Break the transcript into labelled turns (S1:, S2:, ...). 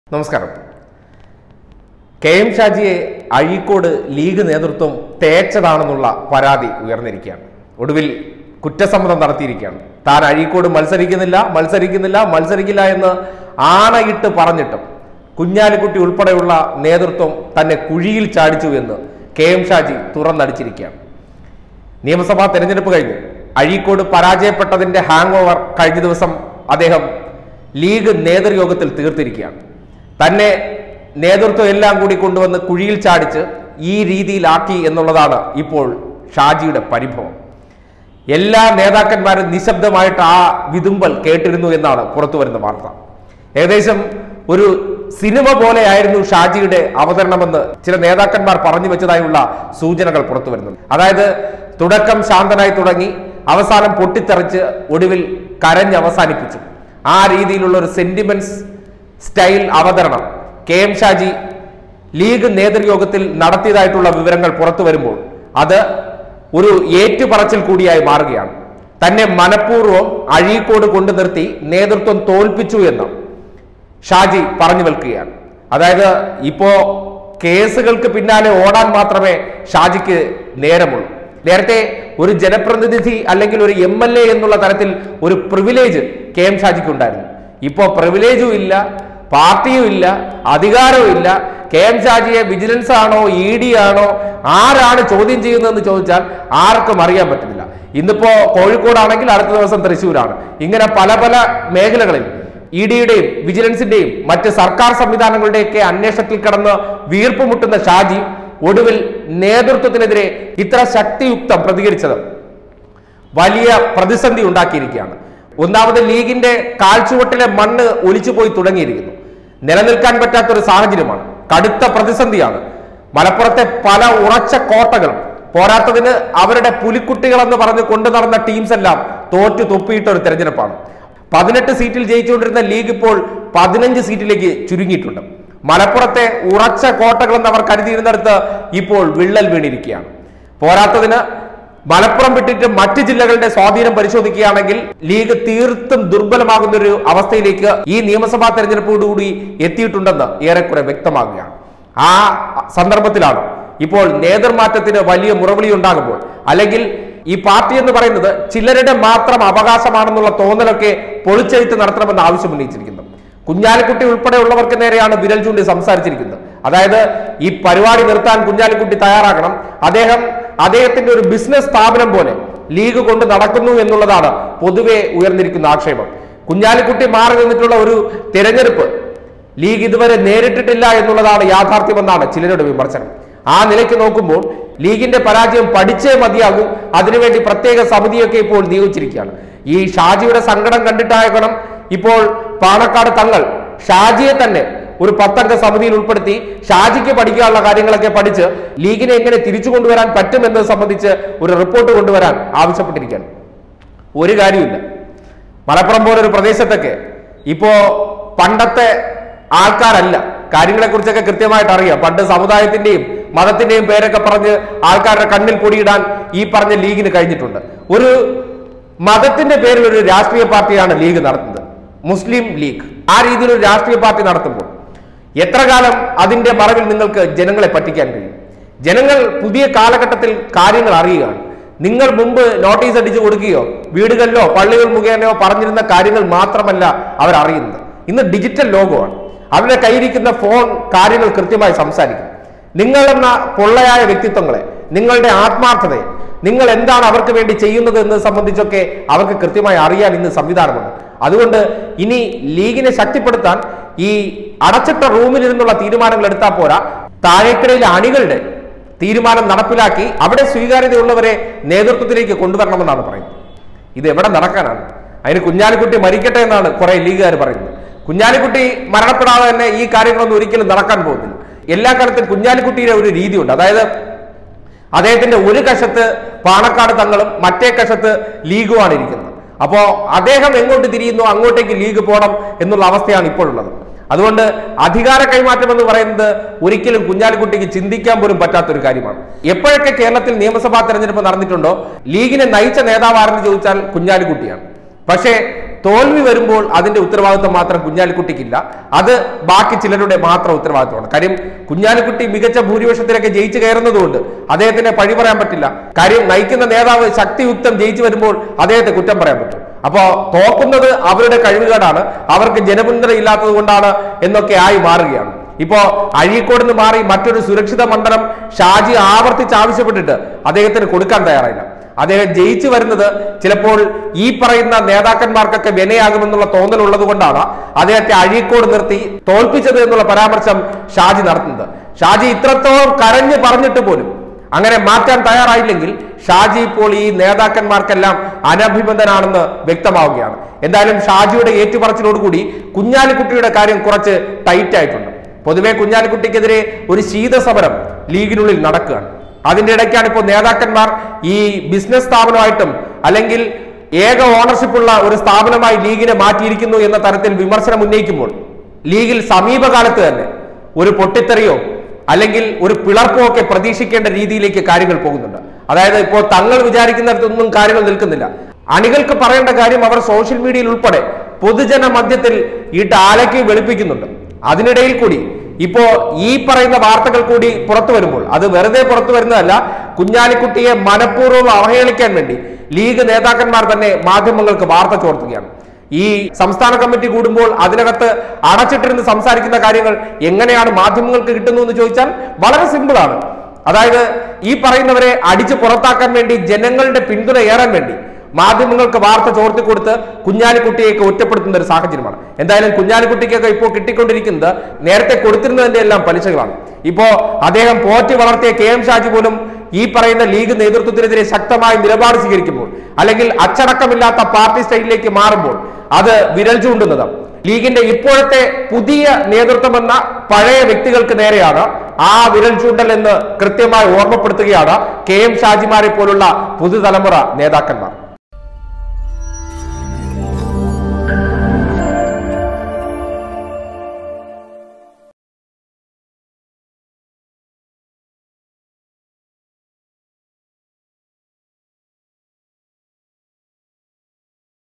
S1: നമസ്കാരം K M ഷാജിയെ Azhikode league നേതൃത്വം തേച്ചതാണെന്നുള്ള പരാതി ഉയർന്നിരിക്കുകയാണ് ഒടുവിൽ കുറ്റസമ്മതം നടത്തിയിരിക്കുകയാണ് താൻ അഴീക്കോട് മത്സരിക്കുന്നില്ല മത്സരിക്കുന്നില്ല മത്സരിക്കില്ല എന്ന് ആണയിട്ട് പറഞ്ഞിട്ടും കുഞ്ഞാലിക്കുട്ടി ഉൾപ്പെടെയുള്ള നേതൃത്വം തന്നെ കുഴിയിൽ ചാടിച്ചു എന്ന് കെ എം ഷാജി തുറന്നടിച്ചിരിക്കുകയാണ് നിയമസഭാ തെരഞ്ഞെടുപ്പ് കഴിഞ്ഞു അഴീക്കോട് പരാജയപ്പെട്ടതിന്റെ ഹാങ് ഓവർ കഴിഞ്ഞ ദിവസം അദ്ദേഹം ലീഗ് നേതൃയോഗത്തിൽ തീർത്തിരിക്കുകയാണ് തന്നെ നേതൃത്വം എല്ലാം കൂടി കൊണ്ടുവന്ന് കുഴിയിൽ ചാടിച്ച് ഈ രീതിയിലാക്കി എന്നുള്ളതാണ് ഇപ്പോൾ ഷാജിയുടെ പരിഭവം എല്ലാ നേതാക്കന്മാരും നിശബ്ദമായിട്ട് ആ വിതുമ്പൽ കേട്ടിരുന്നു എന്നാണ് പുറത്തു വരുന്ന വാർത്ത ഏകദേശം ഒരു സിനിമ പോലെയായിരുന്നു ഷാജിയുടെ അവതരണമെന്ന് ചില നേതാക്കന്മാർ പറഞ്ഞു വെച്ചതായുള്ള സൂചനകൾ പുറത്തു വരുന്നുണ്ട് അതായത് തുടക്കം ശാന്തനായി തുടങ്ങി അവസാനം പൊട്ടിത്തെറിച്ച് ഒടുവിൽ കരഞ്ഞ് അവസാനിപ്പിച്ചു ആ രീതിയിലുള്ള ഒരു സെന്റിമെന്റ്സ് സ്റ്റൈൽ അവതരണം കെ എം ഷാജി ലീഗ് നേതൃയോഗത്തിൽ നടത്തിയതായിട്ടുള്ള വിവരങ്ങൾ പുറത്തു വരുമ്പോൾ അത് ഒരു ഏറ്റുപറച്ചിൽ കൂടിയായി മാറുകയാണ് തന്നെ മനഃപൂർവ്വം അഴീക്കോട് കൊണ്ടു നിർത്തി നേതൃത്വം തോൽപ്പിച്ചു എന്ന് ഷാജി പറഞ്ഞു വെൽക്കുകയാണ് അതായത് ഇപ്പോ കേസുകൾക്ക് പിന്നാലെ ഓടാൻ മാത്രമേ ഷാജിക്ക് നേരമുള്ളൂ നേരത്തെ ഒരു ജനപ്രതിനിധി അല്ലെങ്കിൽ ഒരു എം എൽ എ എന്നുള്ള തരത്തിൽ ഒരു പ്രിവിലേജ് കെ എം ഷാജിക്ക് ഉണ്ടായിരുന്നു ഇപ്പോ പ്രിവിലേജും ഇല്ല പാർട്ടിയും ഇല്ല അധികാരവും ഇല്ല കെ എം ഷാജിയെ വിജിലൻസ് ആണോ ഇ ഡി ആണോ ആരാണ് ചോദ്യം ചെയ്യുന്നതെന്ന് ചോദിച്ചാൽ ആർക്കും അറിയാൻ പറ്റുന്നില്ല ഇന്നിപ്പോ കോഴിക്കോടാണെങ്കിൽ അടുത്ത ദിവസം തൃശ്ശൂരാണ് ഇങ്ങനെ പല പല മേഖലകളിൽ ഇ ഡിയുടെയും വിജിലൻസിന്റെയും മറ്റ് സർക്കാർ സംവിധാനങ്ങളുടെയൊക്കെ അന്വേഷണത്തിൽ കിടന്ന് വീർപ്പുമുട്ടുന്ന ഷാജി ഒടുവിൽ നേതൃത്വത്തിനെതിരെ ഇത്ര ശക്തിയുക്തം പ്രതികരിച്ചത് വലിയ പ്രതിസന്ധി ഉണ്ടാക്കിയിരിക്കുകയാണ് ഒന്നാമത് ലീഗിന്റെ കാൽച്ചുവട്ടിലെ മണ്ണ് ഒലിച്ചുപോയി തുടങ്ങിയിരിക്കുന്നു നിലനിൽക്കാൻ പറ്റാത്ത ഒരു സാഹചര്യമാണ് കടുത്ത പ്രതിസന്ധിയാണ് മലപ്പുറത്തെ പല ഉറച്ച കോട്ടകളും പോരാത്തതിന് അവരുടെ പുലിക്കുട്ടികളെന്ന് പറഞ്ഞ് കൊണ്ടു നടന്ന ടീംസ് എല്ലാം തോറ്റു തൊപ്പിയിട്ട ഒരു തെരഞ്ഞെടുപ്പാണ് പതിനെട്ട് സീറ്റിൽ ജയിച്ചുകൊണ്ടിരുന്ന ലീഗ് ഇപ്പോൾ പതിനഞ്ച് സീറ്റിലേക്ക് ചുരുങ്ങിയിട്ടുണ്ട് മലപ്പുറത്തെ ഉറച്ച കോട്ടകളെന്ന് അവർ കരുതിയിരുന്നിടത്ത് ഇപ്പോൾ വിള്ളൽ വീണിരിക്കുകയാണ് പോരാത്തതിന് മലപ്പുറം വിട്ടിട്ട് മറ്റ് ജില്ലകളുടെ സ്വാധീനം പരിശോധിക്കുകയാണെങ്കിൽ ലീഗ് തീർത്തും ദുർബലമാകുന്ന ഒരു അവസ്ഥയിലേക്ക് ഈ നിയമസഭാ തെരഞ്ഞെടുപ്പോടുകൂടി എത്തിയിട്ടുണ്ടെന്ന് ഏറെക്കുറെ വ്യക്തമാകുകയാണ് ആ സന്ദർഭത്തിലാണ് ഇപ്പോൾ നേതൃമാറ്റത്തിന് വലിയ മുറവിളി ഉണ്ടാകുമ്പോൾ അല്ലെങ്കിൽ ഈ പാർട്ടി എന്ന് പറയുന്നത് ചിലരുടെ മാത്രം അവകാശമാണെന്നുള്ള തോന്നലൊക്കെ പൊളിച്ചെഴുത്ത് നടത്തണമെന്ന് ആവശ്യം ഉന്നയിച്ചിരിക്കുന്നു കുഞ്ഞാലിക്കുട്ടി ഉൾപ്പെടെയുള്ളവർക്ക് നേരെയാണ് വിരൽ ചൂണ്ടി സംസാരിച്ചിരിക്കുന്നത് അതായത് ഈ പരിപാടി നിർത്താൻ കുഞ്ഞാലിക്കുട്ടി തയ്യാറാകണം അദ്ദേഹം അദ്ദേഹത്തിന്റെ ഒരു ബിസിനസ് സ്ഥാപനം പോലെ ലീഗ് കൊണ്ട് നടക്കുന്നു എന്നുള്ളതാണ് പൊതുവെ ഉയർന്നിരിക്കുന്ന ആക്ഷേപം കുഞ്ഞാലിക്കുട്ടി മാറി നിന്നിട്ടുള്ള ഒരു തിരഞ്ഞെടുപ്പ് ലീഗ് ഇതുവരെ നേരിട്ടിട്ടില്ല എന്നുള്ളതാണ് യാഥാർത്ഥ്യമെന്നാണ് ചിലരുടെ വിമർശനം ആ നിലയ്ക്ക് നോക്കുമ്പോൾ ലീഗിന്റെ പരാജയം പഠിച്ചേ മതിയാകൂ അതിനുവേണ്ടി പ്രത്യേക സമിതിയൊക്കെ ഇപ്പോൾ നിയോഗിച്ചിരിക്കുകയാണ് ഈ ഷാജിയുടെ സങ്കടം കണ്ടിട്ടാകണം ഇപ്പോൾ പാണക്കാട് തങ്ങൾ ഷാജിയെ തന്നെ ഒരു പത്തംഗ സമിതിയിൽ ഉൾപ്പെടുത്തി ഷാജിക്ക് പഠിക്കാനുള്ള കാര്യങ്ങളൊക്കെ പഠിച്ച് ലീഗിനെ എങ്ങനെ തിരിച്ചു കൊണ്ടുവരാൻ പറ്റുമെന്നത് സംബന്ധിച്ച് ഒരു റിപ്പോർട്ട് കൊണ്ടുവരാൻ ആവശ്യപ്പെട്ടിരിക്കുകയാണ് ഒരു കാര്യമില്ല മലപ്പുറം പോലൊരു പ്രദേശത്തൊക്കെ ഇപ്പോ പണ്ടത്തെ ആൾക്കാരല്ല കാര്യങ്ങളെക്കുറിച്ചൊക്കെ കൃത്യമായിട്ട് അറിയാം പണ്ട് സമുദായത്തിന്റെയും മതത്തിന്റെയും പേരൊക്കെ പറഞ്ഞ് ആൾക്കാരുടെ കണ്ണിൽ പൊടിയിടാൻ ഈ പറഞ്ഞ ലീഗിന് കഴിഞ്ഞിട്ടുണ്ട് ഒരു മതത്തിന്റെ പേരിൽ ഒരു രാഷ്ട്രീയ പാർട്ടിയാണ് ലീഗ് നടത്തുന്നത് മുസ്ലിം ലീഗ് ആ രീതിയിൽ ഒരു രാഷ്ട്രീയ പാർട്ടി നടത്തുമ്പോൾ എത്ര കാലം അതിന്റെ മറവിൽ നിങ്ങൾക്ക് ജനങ്ങളെ പറ്റിക്കാൻ കഴിയും ജനങ്ങൾ പുതിയ കാലഘട്ടത്തിൽ കാര്യങ്ങൾ അറിയുകയാണ് നിങ്ങൾ മുമ്പ് നോട്ടീസ് അടിച്ചു കൊടുക്കുകയോ വീടുകളിലോ പള്ളികൾ മുഖേനയോ പറഞ്ഞിരുന്ന കാര്യങ്ങൾ മാത്രമല്ല അവർ അറിയുന്നത് ഇന്ന് ഡിജിറ്റൽ ലോകമാണ് അവരുടെ കയ്യിരിക്കുന്ന ഫോൺ കാര്യങ്ങൾ കൃത്യമായി സംസാരിക്കും നിങ്ങൾ എന്ന പൊള്ളയായ വ്യക്തിത്വങ്ങളെ നിങ്ങളുടെ ആത്മാർത്ഥതയെ നിങ്ങൾ എന്താണ് അവർക്ക് വേണ്ടി ചെയ്യുന്നത് എന്നത് സംബന്ധിച്ചൊക്കെ അവർക്ക് കൃത്യമായി അറിയാൻ ഇന്ന് സംവിധാനമുണ്ട് അതുകൊണ്ട് ഇനി ലീഗിനെ ശക്തിപ്പെടുത്താൻ ഈ അടച്ചിട്ട റൂമിൽ നിന്നുള്ള തീരുമാനങ്ങൾ എടുത്താൽ പോരാ താഴേക്കടയിലെ അണികളുടെ തീരുമാനം നടപ്പിലാക്കി അവിടെ സ്വീകാര്യതയുള്ളവരെ നേതൃത്വത്തിലേക്ക് കൊണ്ടുവരണമെന്നാണ് പറയുന്നത് ഇത് എവിടെ നടക്കാനാണ് അതിന് കുഞ്ഞാലിക്കുട്ടി മരിക്കട്ടെ എന്നാണ് കുറെ ലീഗുകാർ പറയുന്നത് കുഞ്ഞാലിക്കുട്ടി മരണപ്പെടാതെ തന്നെ ഈ കാര്യങ്ങളൊന്നും ഒരിക്കലും നടക്കാൻ പോകുന്നില്ല എല്ലാ കാലത്തും കുഞ്ഞാലിക്കുട്ടിയുടെ ഒരു രീതിയുണ്ട് അതായത് അദ്ദേഹത്തിന്റെ ഒരു കഷത്ത് പാണക്കാട് തങ്ങളും മറ്റേ കഷത്ത് ലീഗുമാണ് ഇരിക്കുന്നത് അപ്പോ അദ്ദേഹം എങ്ങോട്ട് തിരിയുന്നു അങ്ങോട്ടേക്ക് ലീഗ് പോകണം എന്നുള്ള അവസ്ഥയാണ് ഇപ്പോഴുള്ളത് അതുകൊണ്ട് അധികാര കൈമാറ്റം എന്ന് പറയുന്നത് ഒരിക്കലും കുഞ്ഞാലിക്കുട്ടിക്ക് ചിന്തിക്കാൻ പോലും പറ്റാത്തൊരു കാര്യമാണ് എപ്പോഴൊക്കെ കേരളത്തിൽ നിയമസഭാ തെരഞ്ഞെടുപ്പ് നടന്നിട്ടുണ്ടോ ലീഗിനെ നയിച്ച നേതാവ് ആരെന്ന് ചോദിച്ചാൽ കുഞ്ഞാലിക്കുട്ടിയാണ് പക്ഷേ തോൽവി വരുമ്പോൾ അതിന്റെ ഉത്തരവാദിത്വം മാത്രം കുഞ്ഞാലിക്കുട്ടിക്കില്ല അത് ബാക്കി ചിലരുടെ മാത്രം ഉത്തരവാദിത്വമാണ് കാര്യം കുഞ്ഞാലിക്കുട്ടി മികച്ച ഭൂരിപക്ഷത്തിലൊക്കെ ജയിച്ചു കയറുന്നതുകൊണ്ട് അദ്ദേഹത്തിനെ പഴി പറയാൻ പറ്റില്ല കാര്യം നയിക്കുന്ന നേതാവ് ശക്തിയുക്തം ജയിച്ചു വരുമ്പോൾ അദ്ദേഹത്തെ കുറ്റം പറയാൻ പറ്റും അപ്പോ തോക്കുന്നത് അവരുടെ കഴിവുകേടാണ് അവർക്ക് ജനപിന്തുണ ഇല്ലാത്തത് കൊണ്ടാണ് എന്നൊക്കെ ആയി മാറുകയാണ് ഇപ്പോ അഴീക്കോട് നിന്ന് മാറി മറ്റൊരു സുരക്ഷിത മണ്ഡലം ഷാജി ആവർത്തിച്ച് ആവശ്യപ്പെട്ടിട്ട് അദ്ദേഹത്തിന് കൊടുക്കാൻ തയ്യാറായില്ല അദ്ദേഹം ജയിച്ചു വരുന്നത് ചിലപ്പോൾ ഈ പറയുന്ന നേതാക്കന്മാർക്കൊക്കെ വിനയാകുമെന്നുള്ള തോന്നലുള്ളത് കൊണ്ടാണ് അദ്ദേഹത്തെ അഴീക്കോട് നിർത്തി തോൽപ്പിച്ചത് എന്നുള്ള പരാമർശം ഷാജി നടത്തുന്നത് ഷാജി ഇത്രത്തോളം കരഞ്ഞു പറഞ്ഞിട്ട് പോലും അങ്ങനെ മാറ്റാൻ തയ്യാറായില്ലെങ്കിൽ ഷാജി ഇപ്പോൾ ഈ നേതാക്കന്മാർക്കെല്ലാം അനഭിബന്ധനാണെന്ന് വ്യക്തമാവുകയാണ് എന്തായാലും ഷാജിയുടെ ഏറ്റുപറച്ചിലോടുകൂടി കുഞ്ഞാലിക്കുട്ടിയുടെ കാര്യം കുറച്ച് ടൈറ്റ് ആയിട്ടുണ്ട് പൊതുവെ കുഞ്ഞാലിക്കുട്ടിക്കെതിരെ ഒരു ശീതസമരം ലീഗിനുള്ളിൽ നടക്കുകയാണ് അതിന്റെ ഇടയ്ക്കാണ് ഇപ്പോൾ നേതാക്കന്മാർ ഈ ബിസിനസ് സ്ഥാപനമായിട്ടും അല്ലെങ്കിൽ ഏക ഓണർഷിപ്പുള്ള ഒരു സ്ഥാപനമായി ലീഗിനെ മാറ്റിയിരിക്കുന്നു എന്ന തരത്തിൽ വിമർശനം ഉന്നയിക്കുമ്പോൾ ലീഗിൽ സമീപകാലത്ത് തന്നെ ഒരു പൊട്ടിത്തെറിയോ അല്ലെങ്കിൽ ഒരു പിളർപ്പോ ഒക്കെ പ്രതീക്ഷിക്കേണ്ട രീതിയിലേക്ക് കാര്യങ്ങൾ പോകുന്നുണ്ട് അതായത് ഇപ്പോൾ തങ്ങൾ വിചാരിക്കുന്നിടത്തൊന്നും കാര്യങ്ങൾ നിൽക്കുന്നില്ല അണികൾക്ക് പറയേണ്ട കാര്യം അവർ സോഷ്യൽ മീഡിയയിൽ ഉൾപ്പെടെ പൊതുജന മധ്യത്തിൽ ഇട്ട് ആലയ്ക്ക് വെളുപ്പിക്കുന്നുണ്ട് അതിനിടയിൽ കൂടി ഇപ്പോ ഈ പറയുന്ന വാർത്തകൾ കൂടി പുറത്തു വരുമ്പോൾ അത് വെറുതെ പുറത്തു വരുന്നതല്ല കുഞ്ഞാലിക്കുട്ടിയെ മനഃപൂർവ്വം അവഹേളിക്കാൻ വേണ്ടി ലീഗ് നേതാക്കന്മാർ തന്നെ മാധ്യമങ്ങൾക്ക് വാർത്ത ചോർത്തുകയാണ് ഈ സംസ്ഥാന കമ്മിറ്റി കൂടുമ്പോൾ അതിനകത്ത് അടച്ചിട്ടിരുന്ന് സംസാരിക്കുന്ന കാര്യങ്ങൾ എങ്ങനെയാണ് മാധ്യമങ്ങൾക്ക് കിട്ടുന്നു എന്ന് ചോദിച്ചാൽ വളരെ സിമ്പിളാണ് അതായത് ഈ പറയുന്നവരെ അടിച്ചു പുറത്താക്കാൻ വേണ്ടി ജനങ്ങളുടെ പിന്തുണ ഏറാൻ വേണ്ടി മാധ്യമങ്ങൾക്ക് വാർത്ത ചോർത്തി കൊടുത്ത് കുഞ്ഞാലിക്കുട്ടിയൊക്കെ ഒറ്റപ്പെടുത്തുന്ന ഒരു സാഹചര്യമാണ് എന്തായാലും കുഞ്ഞാലിക്കുട്ടിക്കൊക്കെ ഇപ്പോൾ കിട്ടിക്കൊണ്ടിരിക്കുന്നത് നേരത്തെ കൊടുത്തിരുന്നതിന്റെ എല്ലാം പലിശകളാണ് ഇപ്പോ അദ്ദേഹം പോറ്റി വളർത്തിയ കെ എം ഷാജി പോലും ഈ പറയുന്ന ലീഗ് നേതൃത്വത്തിനെതിരെ ശക്തമായ നിലപാട് സ്വീകരിക്കുമ്പോൾ അല്ലെങ്കിൽ അച്ചടക്കമില്ലാത്ത പാർട്ടി സ്റ്റൈലിലേക്ക് മാറുമ്പോൾ അത് വിരൽ ചൂണ്ടുന്നത് ലീഗിന്റെ ഇപ്പോഴത്തെ പുതിയ നേതൃത്വം എന്ന പഴയ വ്യക്തികൾക്ക് നേരെയാണ് ആ വിരൽ ചൂണ്ടൽ എന്ന് കൃത്യമായി ഓർമ്മപ്പെടുത്തുകയാണ് കെ എം ഷാജിമാരെ പോലുള്ള പുതുതലമുറ നേതാക്കന്മാർ